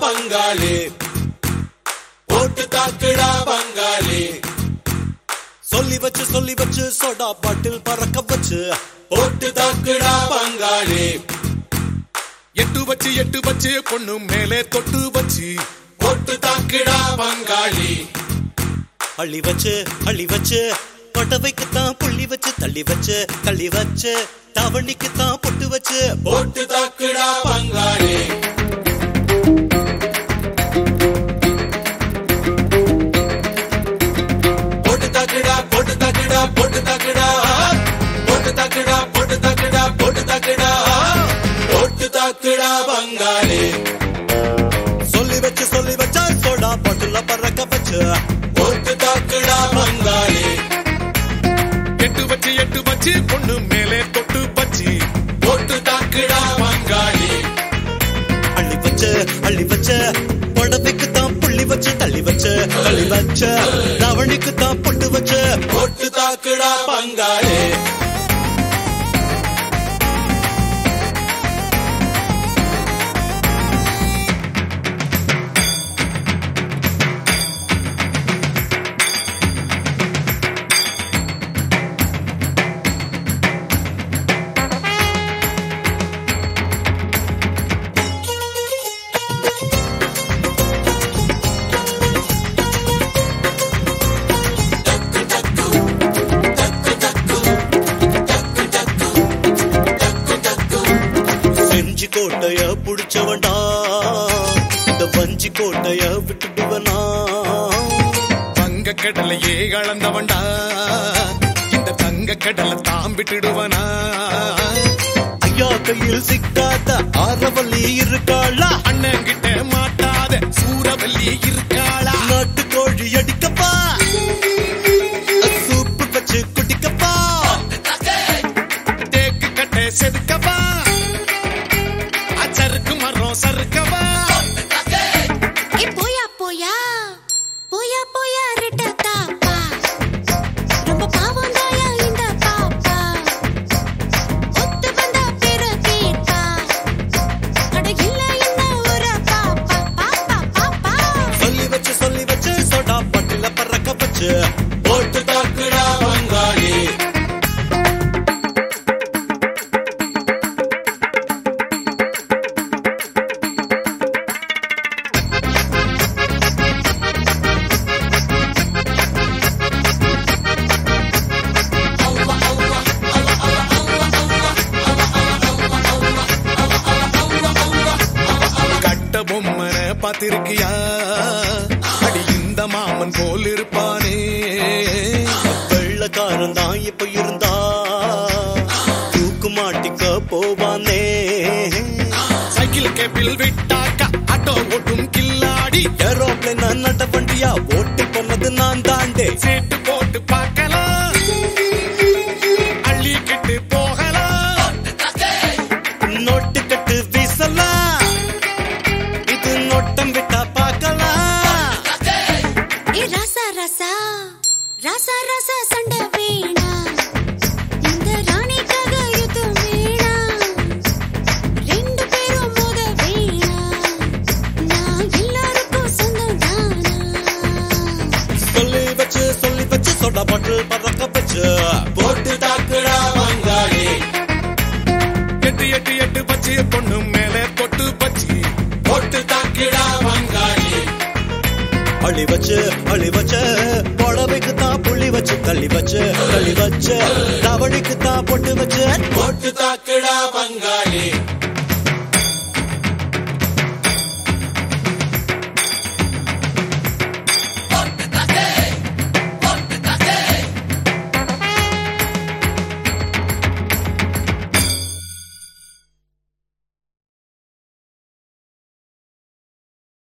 பங்காளி போட்டு தாக்குடா பங்காளி சொல்லி வச்சு சொல்லி வச்சு சோடா பாட்டில் பறக்க வச்சு போட்டு தாக்குடா பங்காளி எட்டு வச்சு எட்டு வச்சு பொண்ணு மேலே தொட்டு வச்சு போட்டு தாக்குடா பங்காளி அள்ளி வச்சு அள்ளி வச்சு கொட்டவைக்கு தான் புள்ளி வச்சு தள்ளி வச்சு தள்ளி வச்சு தவணிக்கு தான் பொட்டு வச்சு போட்டு தாக்குடா பங்காளி போட்டு தாக்குடா போட்டு தாக்குடா போட்டு தாக்குடா போட்டு தாக்குடா போட்டு தாக்குடா போட்டு தாக்குடா போட்டு தாக்குடா பங்காளி சொல்லி வச்சு சொல்லி வச்சா சோடா பாட்டில் பறக்க வச்சு போட்டு தாக்குடா பங்காளி எட்டு வச்சு எட்டு வச்சு பொண்ணு மேலே தொட்டு வச்சு போட்டு தாக்குடா பங்காளி அள்ளி வச்சு அள்ளி வச்சு புடவைக்கு தான் புள்ளி வச்சு தள்ளி வச்சு தள்ளி வச்சு தவணிக்கு தான் பொட்டு வச்சு போட்டு தாக்குடா பங்காளி செஞ்சி கோட்டைய புடிச்சவன்டா இந்த வஞ்சி கோட்டைய விட்டுடுவனா தங்க கடலையே கலந்தவன்டா இந்த தங்க கடலை தாம் விட்டுடுவனா ஐயா கையில் சிக்காத ஆரவல்லி இருக்காளா அண்ணன் கிட்ட மாட்டாத சூரவல்லி இருக்காளா நாட்டு கோழி அடிக்கப்பா சூப்பு வச்சு குடிக்கப்பா தேக்கு கட்டை செதுக்கவா அச்சருக்கு மரம் சறுக்கவா ஏ போயா போயா போயா போயா ரெட்ட தாப்பா ரொம்ப பாவம் தாயா இந்த பாப்பா ஒத்து வந்தா பேர கேட்பா அட இல்ல என்ன ஒரு பாப்பா பாப்பா பாப்பா சொல்லி வச்சு சொல்லி வச்சு சோடா பட்டில பறக்க வச்சு போட்டு தாக்குடா பங்காளி கட்ட பொம்மனை பார்த்திருக்கியா அடி இந்த மாமன் போல் இருப்பானே வெள்ளக்காரன் தான் இப்ப இருந்தா தூக்கு மாட்டிக்க போவானே சைக்கிள் கேப்பில் விட்டாக்கா ஆட்டோ ஓட்டும் கில்லாடி ஏரோப்ளேன் நட்ட வண்டியா ஓட்டி போனது நான் தாண்டே சீட்டு போட்டு பார்க்கலாம் அள்ளிக்கிட்டு போகலாம் நோட்டு கட்டு வீசலாம் இது நோட்டம் விட்டா பார்க்கலாம் ஏ ராசா ராசா ராசா ராசா சண்டை வேணா இந்த ராணிக்காக யுத்தம் வேணா ரெண்டு பேரும் மோத வேணா நான் எல்லாருக்கும் சொந்தம் தானா சொல்லி வச்சு சொல்லி வச்சு சொட பாட்டில் பறக்க வச்சு போட்டு தாக்குடா பங்காளி எட்டு எட்டு எட்டு பச்சு பொண்ணு மேலே தொட்டு பச்சு போட்டு தாக்குடா பங்காளி அழி வச்சு அழி வச்சு புடவைக்கு தான் புள்ளி வச்சு தள்ளி வச்சு தள்ளி வச்சு தவணிக்கு தான் பொட்டு வச்சு போட்டு தாக்குடா பங்காளி